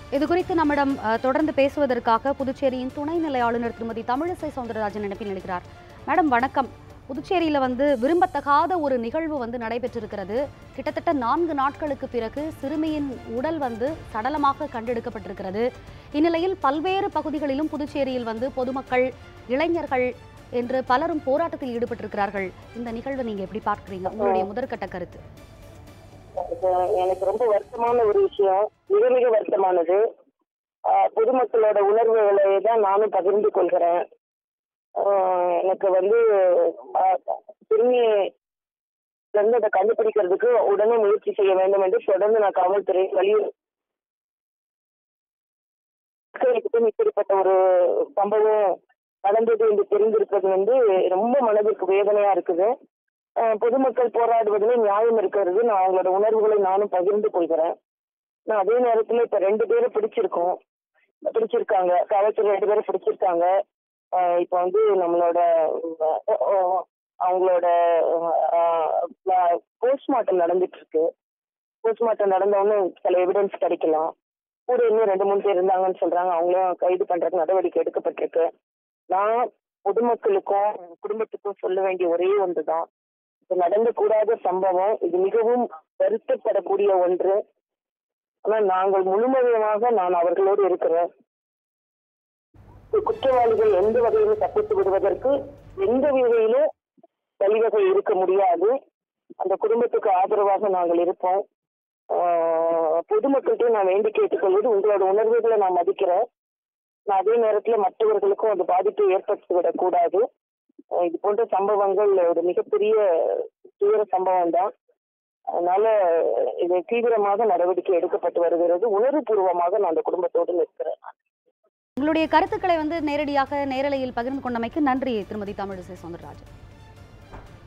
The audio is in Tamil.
இது குறித்து நம்மிடம் அஹ், தொடர்ந்து பேசுவதற்காக புதுச்சேரியின் துணைநிலை ஆளுநர் திருமதி தமிழிசை சவுந்தரராஜன் இணைப்பில் நிற்கிறார் மேடம் வணக்கம் புதுச்சேரியில் வந்து விரும்பத்தகாத ஒரு நிகழ்வு வந்து நடைபெற்றிருக்கிறது கிட்டத்தட்ட நான்கு நாட்களுக்கு பிறகு சிறுமியின் உடல் வந்து சடலமாக கண்டெடுக்கப்பட்டிருக்கிறது இந்நிலையில் பல்வேறு பகுதிகளிலும் புதுச்சேரியில் வந்து பொதுமக்கள் இளைஞர்கள் என்று பலரும் போராட்டத்தில் ஈடுபட்டிருக்கிறார்கள் இந்த நிகழ்வை நீங்க எப்படி பார்க்குறீங்க உங்களுடைய முதற்கட்ட கருத்து இது எனக்கு ரொம்ப வருத்தமான ஒரு விஷயம் மிக மிக வருத்தமானது ஆஹ் பொதுமக்களோட உணர்வுகளை தான் நானும் பகிர்ந்து கொள்கிறேன் ஆஹ் எனக்கு வந்து ஆஹ் சிறுமியை இருந்து அதை கண்டுபிடிக்கிறதுக்கு உடனே முயற்சி செய்ய வேண்டும் என்று தொடர்ந்து நான் காவல்துறை வலியுறுத்தி இப்படிப்பட்ட ஒரு சம்பவம் நடந்தது என்று தெரிந்திருப்பது வந்து ரொம்ப மனதிற்கு வேதனையா இருக்குது அஹ் பொதுமக்கள் போராடுவதிலே நியாயம் இருக்கிறது நான் அவங்களோட உணர்வுகளை நானும் பகிர்ந்து கொள்கிறேன் நான் அதே நேரத்துல இப்ப ரெண்டு பேரை பிடிச்சிருக்கோம் பிடிச்சிருக்காங்க காவல்துறை ரெண்டு பேரை பிடிச்சிருக்காங்க அஹ் இப்ப வந்து நம்மளோட அஹ், அஹ், அவங்களோட போஸ்ட்மார்ட்டம் நடந்துட்டு இருக்கு போஸ்ட்மார்ட்டம் நடந்த உடனே சில எவிடன்ஸ் கிடைக்கலாம் கூட இன்னும் ரெண்டு மூணு பேர் இருந்தாங்கன்னு சொல்றாங்க அவங்களையும் கைது பண்றதுக்கு நடவடிக்கை எடுக்கப்பட்டிருக்கு நான் பொதுமக்களுக்கும் குடும்பத்துக்கும் சொல்ல வேண்டிய ஒரே ஒன்றுதான் இது நடந்தக்கூடாத சம்பவம் இது மிகவும் வருத்தப்படக்கூடிய ஒன்று ஆனால் நாங்கள் முழுமையாக நான் அவர்களோடு இருக்கிறேன் குற்றவாளிகள் எந்த வகையிலும் தப்பித்து விடுவதற்கு எந்த வகையிலும் வழிவகை இருக்க முடியாது அந்த குடும்பத்துக்கு ஆதரவாக நாங்கள் இருப்போம் ஆஹ் பொதுமக்கள்கிட்ட நான் வேண்டி கேட்டுக்கொள்வது உங்களோட உணர்வுகளை நான் மதிக்கிறேன் நான் அதே நேரத்துல மற்றவர்களுக்கும் அது பாதிப்பை ஏற்படுத்தி விடக்கூடாது அஹ் இது போன்ற சம்பவங்கள் ஒரு மிகப்பெரிய தீவிர சம்பவம் தான் அதனால இது தீவிரமாக நடவடிக்கை எடுக்கப்பட்டு வருகிறது உணர்வுபூர்வமாக நான் அந்த குடும்பத்தோடு நிற்கிறேன் உங்களுடைய கருத்துக்களை வந்து நேரடியாக நேரலையில் பகிர்ந்து கொண்டமைக்கு நன்றி திருமதி தமிழிசை சவுந்தரராஜன்